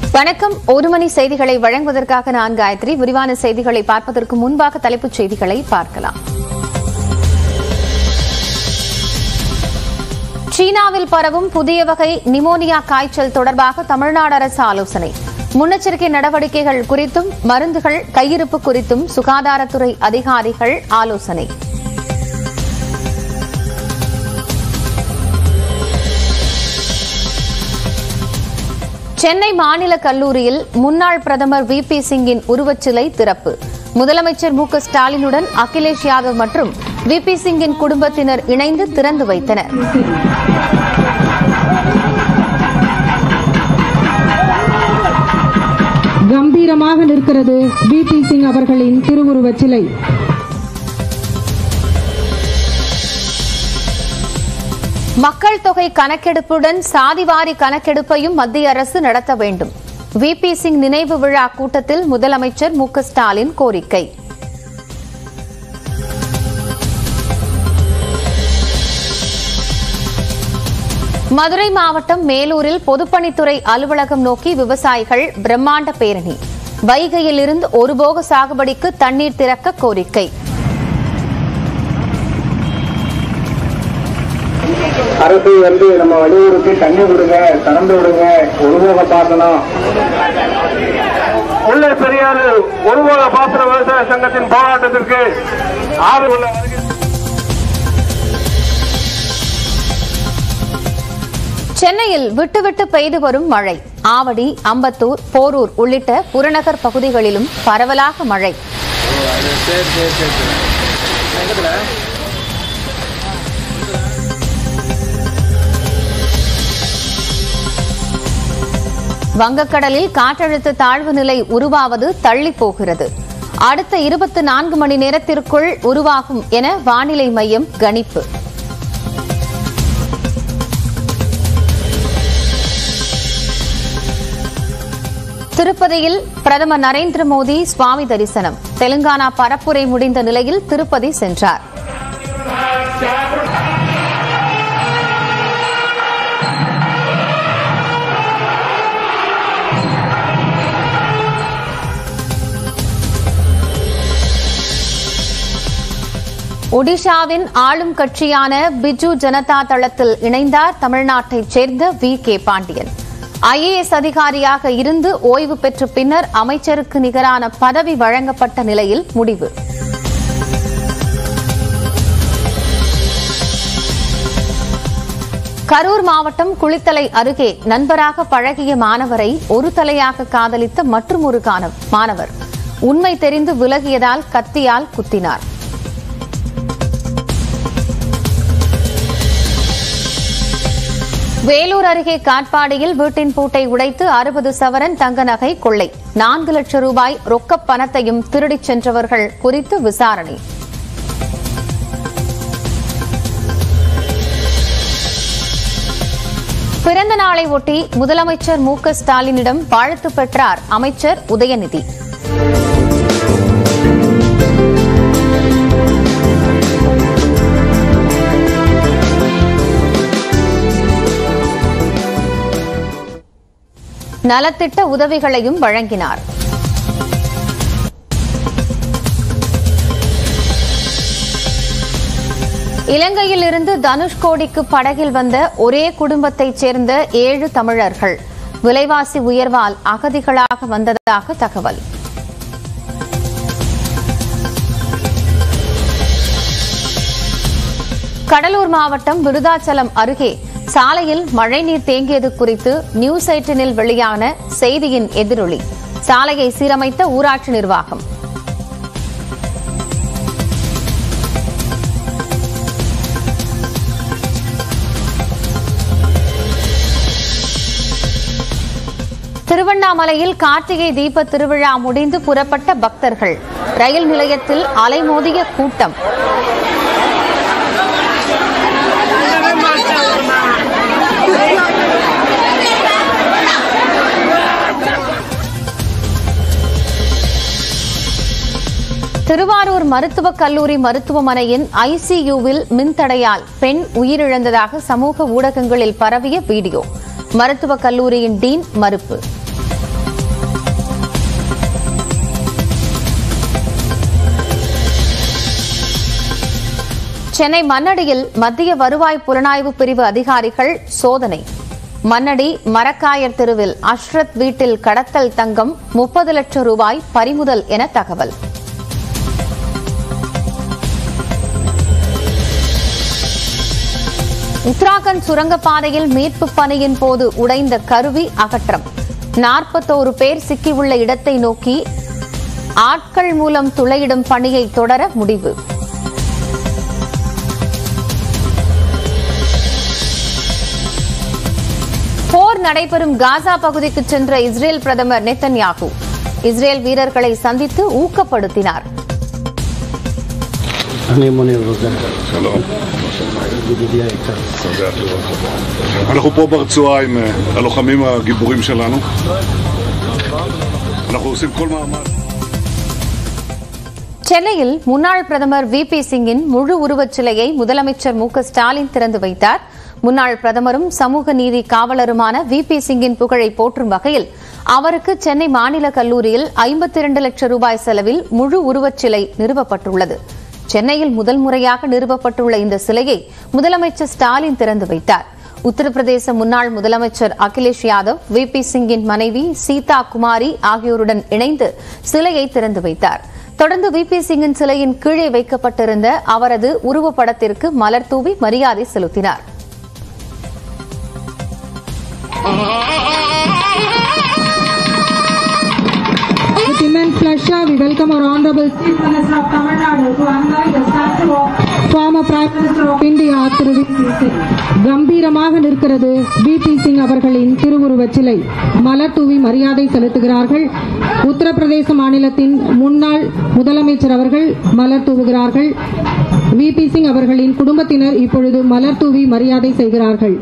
வணக்கம் ஒரு மணி செய்திகளை வழங்குவதற்காக நான் காயத்ரி விரிவான செய்திகளை பார்ப்பதற்கு முன்பாக தலைப்புச் செய்திகளை பார்க்கலாம் சீனாவில் பரவும் புதிய வகை நிமோனியா காய்ச்சல் தொடர்பாக தமிழ்நாடு அரசு ஆலோசனை முன்னெச்சரிக்கை நடவடிக்கைகள் குறித்தும் மருந்துகள் கையிருப்பு குறித்தும் சுகாதாரத்துறை அதிகாரிகள் ஆலோசனை சென்னை மாநில கல்லூரியில் முன்னாள் பிரதமர் வி பி சிங்கின் உருவச்சிலை திறப்பு முதலமைச்சர் மு க ஸ்டாலினுடன் அகிலேஷ் யாதவ் மற்றும் வி பி சிங்கின் குடும்பத்தினர் இணைந்து திறந்து வைத்தனர் கம்பீரமாக நிற்கிறது பிபி சிங் அவர்களின் திருவுருவச் சிலை மக்கள் தொகை கணக்கெடுப்புடன் சாதிவாரி கணக்கெடுப்பையும் மத்திய அரசு நடத்த வேண்டும் வி பி சிங் நினைவு விழா கூட்டத்தில் முதலமைச்சர் மு க ஸ்டாலின் கோரிக்கை மதுரை மாவட்டம் மேலூரில் பொதுப்பணித்துறை அலுவலகம் நோக்கி விவசாயிகள் பிரம்மாண்ட பேரணி வைகையில் இருந்து ஒருபோக சாகுபடிக்கு தண்ணீர் திறக்க கோரிக்கை அரசு வந்து நம்ம வடிவூருக்கு தண்ணி விடுங்க திறந்து விடுங்க ஒருமுக பாசனம் முல்லை பெரியாறு ஒருமுக பாசன விவசாய சங்கத்தின் போராட்டத்திற்கு ஆதரவு உள்ள சென்னையில் விட்டுவிட்டு பெய்து வரும் மழை ஆவடி அம்பத்தூர் போரூர் உள்ளிட்ட புறநகர் பகுதிகளிலும் பரவலாக மழை வங்கக்கடலில் காற்றழுத்த தாழ்வு நிலை உருவாவது தள்ளி போகிறது அடுத்த இருபத்தி நான்கு மணி நேரத்திற்குள் உருவாகும் என வானிலை மையம் கணிப்பு திருப்பதியில் பிரதமர் நரேந்திர மோடி சுவாமி தரிசனம் தெலுங்கானா பரப்புரை முடிந்த நிலையில் திருப்பதி சென்றார் ஒடிஷாவின் ஆளும் கட்சியான பிஜு ஜனதா தளத்தில் இணைந்தார் தமிழ்நாட்டைச் சேர்ந்த வி கே பாண்டியன் ஐஏஎஸ் அதிகாரியாக இருந்து ஓய்வு பெற்ற பின்னர் அமைச்சருக்கு நிகரான பதவி வழங்கப்பட்ட நிலையில் முடிவு கரூர் மாவட்டம் குளித்தலை அருகே நண்பராக பழகிய மாணவரை ஒரு தலையாக காதலித்த மற்றும் ஒரு மாணவர் உண்மை தெரிந்து விலகியதால் கத்தியால் குத்தினார் வேலூர் அருகே காட்பாடியில் வீட்டின் பூட்டை உடைத்து அறுபது சவரன் தங்க நகை கொள்ளை நான்கு லட்சம் ரூபாய் ரொக்கப் பணத்தையும் திருடிச் சென்றவர்கள் குறித்து விசாரணை பிறந்த நாளை ஒட்டி முதலமைச்சர் மு க ஸ்டாலினிடம் வாழ்த்து பெற்றார் அமைச்சர் உதயநிதி நலத்திட்ட உதவிகளையும் வழங்கினார் இலங்கையில் இருந்து தனுஷ்கோடிக்கு படகில் வந்த ஒரே குடும்பத்தைச் சேர்ந்த ஏழு தமிழர்கள் விலைவாசி உயர்வால் அகதிகளாக வந்ததாக தகவல் கடலூர் மாவட்டம் விருதாச்சலம் அருகே சாலையில் மழைநீர் தேங்கியது குறித்து நியூஸ் எயிட்டினில் வெளியான செய்தியின் எதிரொலி சாலையை சீரமைத்த ஊராட்சி நிர்வாகம் திருவண்ணாமலையில் கார்த்திகை தீப திருவிழா முடிந்து புறப்பட்ட பக்தர்கள் ரயில் நிலையத்தில் அலைமோதிய கூட்டம் திருவாரூர் மருத்துவக் கல்லூரி மருத்துவமனையின் ஐசியூவில் மின்தடையால் பெண் உயிரிழந்ததாக சமூக ஊடகங்களில் பரவிய வீடியோ மருத்துவக் கல்லூரியின் டீன் மறுப்பு சென்னை மண்ணடியில் மத்திய வருவாய் புலனாய்வு பிரிவு அதிகாரிகள் சோதனை மண்ணடி மரக்காயர் தெருவில் அஷ்ரத் வீட்டில் கடத்தல் தங்கம் முப்பது லட்சம் ரூபாய் பறிமுதல் என தகவல் உத்தராகண்ட் சுரங்கப்பாதையில் மீட்பு பணியின் போது உடைந்த கருவி அகற்றம் நாற்பத்தோரு பேர் சிக்கியுள்ள இடத்தை நோக்கி ஆட்கள் மூலம் துளையிடும் பணியை தொடர முடிவு போர் நடைபெறும் காசா பகுதிக்கு சென்ற இஸ்ரேல் பிரதமர் நெத்தன்யாகு இஸ்ரேல் வீரர்களை சந்தித்து ஊக்கப்படுத்தினார் אני מוניר רוזן, שלום. ידידי היקר. שמח לראות אותך. אנחנו פה ברצועה עם אה, הלוחמים הגיבורים שלנו. אנחנו עושים כל מאמץ. சென்னையில் முன்னாள் பிரதமர் வி பி சிங்கின் முழு உருவச் சிலையை முதலமைச்சர் மு க ஸ்டாலின் திறந்து வைத்தார் முன்னாள் பிரதமரும் சமூக நீதி காவலருமான வி பி சிங்கின் புகழை போற்றும் வகையில் அவருக்கு சென்னை மாநில கல்லூரியில் ஐம்பத்தி இரண்டு லட்சம் ரூபாய் செலவில் முழு உருவச் சிலை நிறுவப்பட்டுள்ளது சென்னையில் முதல் முறையாக நிறுவப்பட்டுள்ள இந்த சிலையை முதலமைச்சர் ஸ்டாலின் திறந்து வைத்தார் உத்தரப்பிரதேச முன்னாள் முதலமைச்சர் அகிலேஷ் யாதவ் வி பி சிங்கின் மனைவி சீதா குமாரி ஆகியோருடன் இணைந்து சிலையை திறந்து வைத்தார் தொடர்ந்து வி பி சிங்கின் சிலையின் கீழே வைக்கப்பட்டிருந்த அவரது உருவப்படத்திற்கு மலர் தூவி மரியாதை செலுத்தினார் With immense pleasure, we welcome our Honorable Chief Minister of Tamil Nadu to unveil the statue of former Prime Minister of India, Thiru V P Singh. கம்பீரமாக நிற்கிறது வி பி சிங் அவர்களின் திருவுருவச் சிலை மலர் தூவி மரியாதை செலுத்துகிறார்கள் உத்தரப்பிரதேச மாநிலத்தின் முன்னாள் முதலமைச்சர் அவர்கள் மலர் தூவுகிறார்கள் வி பி சிங் அவர்களின் குடும்பத்தினர் இப்பொழுது மலர் தூவி மரியாதை செய்கிறார்கள்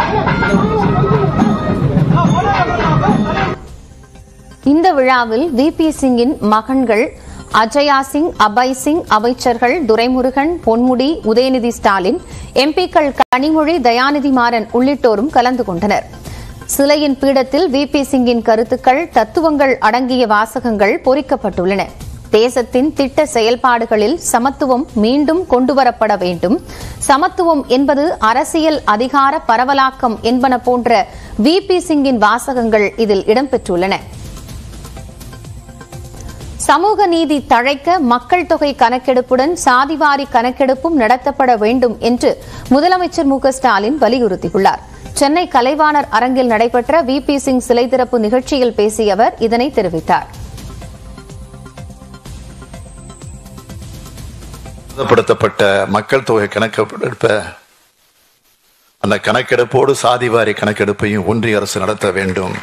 இந்த விழாவில் வி பி சிங்கின் மகன்கள் அஜயா சிங் அபய் சிங் அமைச்சர்கள் துரைமுருகன் பொன்முடி உதயநிதி ஸ்டாலின் எம்பிக்கள் கனிமொழி தயாநிதி மாறன் உள்ளிட்டோரும் கலந்து கொண்டனர் சிலையின் பீடத்தில் வி பி சிங்கின் கருத்துக்கள் தத்துவங்கள் அடங்கிய வாசகங்கள் பொறிக்கப்பட்டுள்ளன தேசத்தின் திட்ட செயல்பாடுகளில் சமத்துவம் மீண்டும் கொண்டுவரப்பட வேண்டும் சமத்துவம் என்பது அரசியல் அதிகார பரவலாக்கம் என்பன போன்ற வி பி சிங்கின் வாசகங்கள் இதில் இடம்பெற்றுள்ளன சமூக நீதி தழைக்க மக்கள் தொகை கணக்கெடுப்புடன் சாதிவாரி கணக்கெடுப்பும் நடத்தப்பட வேண்டும் என்று முதலமைச்சர் மு க ஸ்டாலின் வலியுறுத்தியுள்ளார் சென்னை கலைவாணர் அரங்கில் நடைபெற்ற வி பி சிங் சிலை திறப்பு நிகழ்ச்சியில் பேசிய அவர் இதனை தெரிவித்தார் படுத்தப்பட்ட மக்கள் தொகை கணக்கெடுப்ப அந்த கணக்கெடுப்போடு சாதிவாரி கணக்கெடுப்பையும் ஒன்றிய அரசு நடத்த வேண்டும்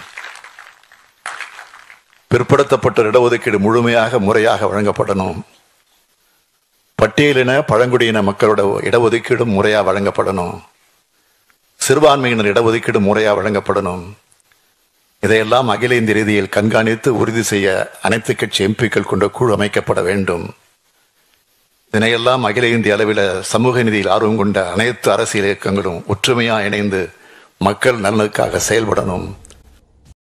பிற்படுத்தப்பட்ட இடஒதுக்கீடு முழுமையாக முறையாக வழங்கப்படணும் பட்டியலின பழங்குடியின மக்களோட இடஒதுக்கீடும் முறையாக வழங்கப்படணும் சிறுபான்மையினர் இடஒதுக்கீடு முறையாக வழங்கப்படணும் இதையெல்லாம் அகில இந்திய ரீதியில் கண்காணித்து உறுதி செய்ய அனைத்து கட்சி எம்பிக்கள் கொண்ட குழு அமைக்கப்பட வேண்டும் இதனையெல்லாம் அகில இந்திய அளவில் சமூக நீதியில் ஆர்வம் கொண்ட அனைத்து அரசியல் இயக்கங்களும் ஒற்றுமையாக இணைந்து மக்கள் நலனுக்காக செயல்படணும்